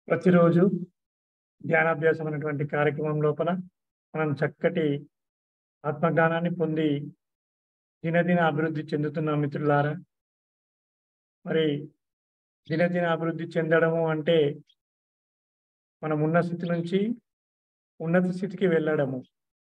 ప్రతిరోజు ధ్యానాభ్యాసం అనేటువంటి కార్యక్రమం లోపల మనం చక్కటి ఆత్మజ్ఞానాన్ని పొంది దినదిన అభివృద్ధి చెందుతున్నాం మిత్రులారా మరి దినదిన అభివృద్ధి చెందడము అంటే మనం ఉన్న స్థితి నుంచి ఉన్నత స్థితికి వెళ్ళడము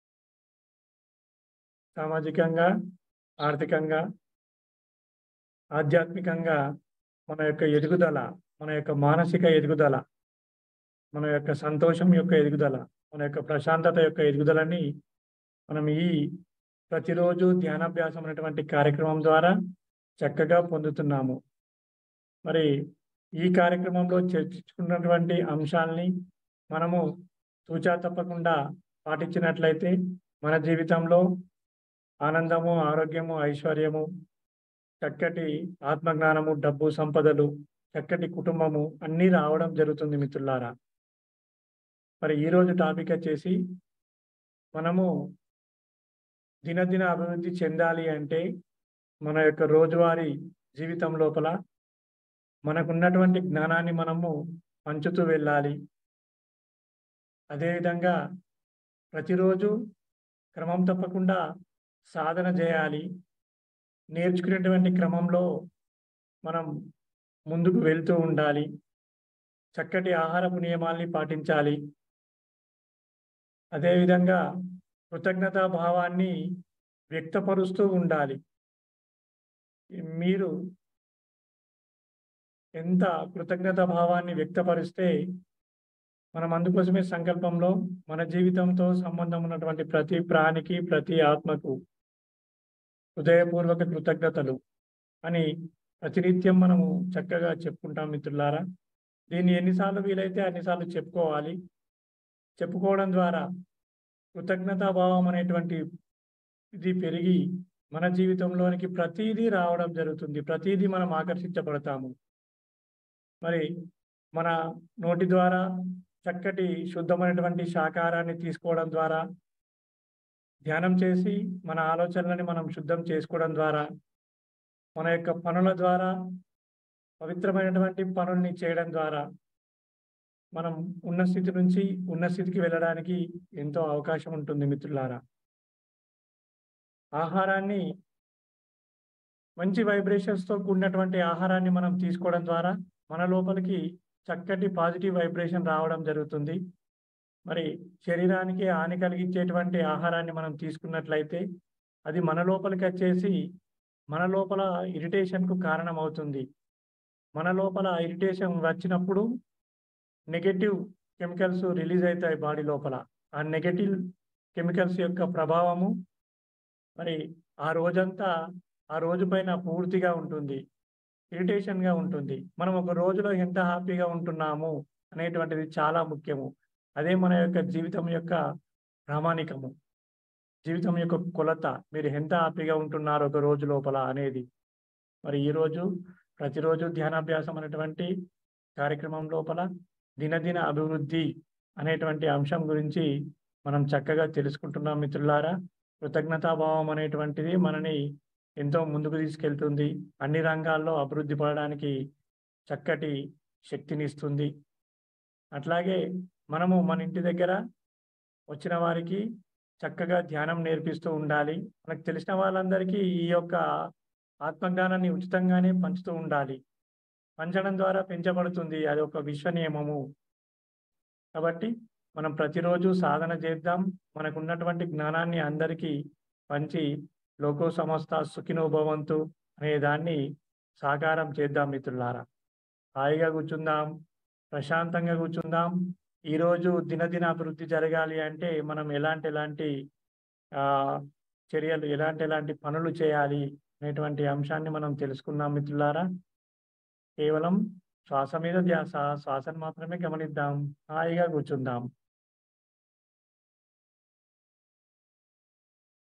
సామాజికంగా ఆర్థికంగా ఆధ్యాత్మికంగా మన యొక్క ఎదుగుదల మన యొక్క మానసిక ఎదుగుదల మన యొక్క సంతోషం యొక్క ఎదుగుదల మన యొక్క ప్రశాంతత యొక్క ఎదుగుదలని మనం ఈ ప్రతిరోజు ధ్యానాభ్యాసం అనేటువంటి కార్యక్రమం ద్వారా చక్కగా పొందుతున్నాము మరి ఈ కార్యక్రమంలో చర్చించుకున్నటువంటి అంశాలని మనము తూచా తప్పకుండా పాటించినట్లయితే మన జీవితంలో ఆనందము ఆరోగ్యము ఐశ్వర్యము చక్కటి ఆత్మజ్ఞానము డబ్బు సంపదలు చక్కటి కుటుంబము అన్నీ రావడం జరుగుతుంది మిత్రులారా మరి ఈరోజు టాపిక్ వచ్చేసి మనము దినదిన అభివృద్ధి చెందాలి అంటే మన యొక్క రోజువారీ జీవితం లోపల మనకున్నటువంటి జ్ఞానాన్ని మనము పంచుతూ వెళ్ళాలి అదేవిధంగా ప్రతిరోజు క్రమం తప్పకుండా సాధన చేయాలి నేర్చుకునేటువంటి క్రమంలో మనం ముందుకు వెళ్తూ ఉండాలి చక్కటి ఆహారపు నియమాల్ని పాటించాలి అదేవిధంగా కృతజ్ఞతా భావాన్ని వ్యక్తపరుస్తూ ఉండాలి మీరు ఎంత కృతజ్ఞత భావాన్ని వ్యక్తపరిస్తే మనం అందుకోసమే సంకల్పంలో మన జీవితంతో సంబంధం ఉన్నటువంటి ప్రతి ప్రాణికి ప్రతి ఆత్మకు హృదయపూర్వక కృతజ్ఞతలు అని ప్రతినిత్యం మనము చక్కగా చెప్పుకుంటాం మిత్రులారా దీన్ని ఎన్నిసార్లు వీలైతే అన్నిసార్లు చెప్పుకోవాలి చెప్పుకోవడం ద్వారా కృతజ్ఞతాభావం అనేటువంటి ఇది పెరిగి మన జీవితంలోనికి ప్రతిదీ రావడం జరుగుతుంది ప్రతిదీ మనం ఆకర్షించబడతాము మరి మన నోటి ద్వారా చక్కటి శుద్ధమైనటువంటి శాకాహారాన్ని తీసుకోవడం ద్వారా ధ్యానం చేసి మన ఆలోచనలని మనం శుద్ధం చేసుకోవడం ద్వారా మన యొక్క పనుల ద్వారా పవిత్రమైనటువంటి పనుల్ని చేయడం ద్వారా మనం ఉన్న స్థితి నుంచి ఉన్న స్థితికి వెళ్ళడానికి ఎంతో అవకాశం ఉంటుంది మిత్రులారా ఆహారాన్ని మంచి వైబ్రేషన్స్తో కూడినటువంటి ఆహారాన్ని మనం తీసుకోవడం ద్వారా మన లోపలికి చక్కటి పాజిటివ్ వైబ్రేషన్ రావడం జరుగుతుంది మరి శరీరానికి హాని కలిగించేటువంటి ఆహారాన్ని మనం తీసుకున్నట్లయితే అది మన లోపలికి వచ్చేసి మన లోపల ఇరిటేషన్కు కారణం అవుతుంది మన లోపల ఇరిటేషన్ వచ్చినప్పుడు నెగటివ్ కెమికల్స్ రిలీజ్ అవుతాయి బాడీ లోపల ఆ నెగటివ్ కెమికల్స్ యొక్క ప్రభావము మరి ఆ రోజంతా ఆ రోజు పైన పూర్తిగా ఉంటుంది ఇరిటేషన్గా ఉంటుంది మనం ఒక రోజులో ఎంత హ్యాపీగా ఉంటున్నాము అనేటువంటిది చాలా ముఖ్యము అదే మన యొక్క జీవితం యొక్క ప్రామాణికము జీవితం యొక్క కొలత మీరు ఎంత హ్యాపీగా ఉంటున్నారు ఒక రోజు లోపల అనేది మరి ఈరోజు ప్రతిరోజు ధ్యానాభ్యాసం అనేటువంటి కార్యక్రమం లోపల దినదిన అభివృద్ధి అనేటువంటి అంశం గురించి మనం చక్కగా తెలుసుకుంటున్నాం మిత్రులారా కృతజ్ఞతాభావం అనేటువంటిది మనని ఎంతో ముందుకు తీసుకెళ్తుంది అన్ని రంగాల్లో అభివృద్ధి పడడానికి చక్కటి శక్తినిస్తుంది అట్లాగే మనము మన ఇంటి దగ్గర వచ్చిన వారికి చక్కగా ధ్యానం నేర్పిస్తూ ఉండాలి మనకు తెలిసిన వాళ్ళందరికీ ఈ యొక్క ఆత్మజ్ఞానాన్ని ఉచితంగానే పంచుతూ ఉండాలి పంచడం ద్వారా పెంచబడుతుంది అది ఒక విశ్వ నియమము కాబట్టి మనం ప్రతిరోజు సాధన చేద్దాం మనకు ఉన్నటువంటి జ్ఞానాన్ని అందరికీ పంచి లోకో సమస్త సుఖినోభవంతు అనే దాన్ని సాకారం చేద్దాం మిత్రులారా హాయిగా కూర్చుందాం ప్రశాంతంగా కూర్చుందాం ఈరోజు దినదిన అభివృద్ధి జరగాలి అంటే మనం ఎలాంటి ఎలాంటి ఆ చర్యలు ఎలాంటి ఎలాంటి పనులు చేయాలి అనేటువంటి అంశాన్ని మనం తెలుసుకుందాం మిత్రులారా కేవలం శ్వాస మీద ధ్యాస శ్వాసను మాత్రమే గమనిద్దాం హాయిగా కూర్చుందాం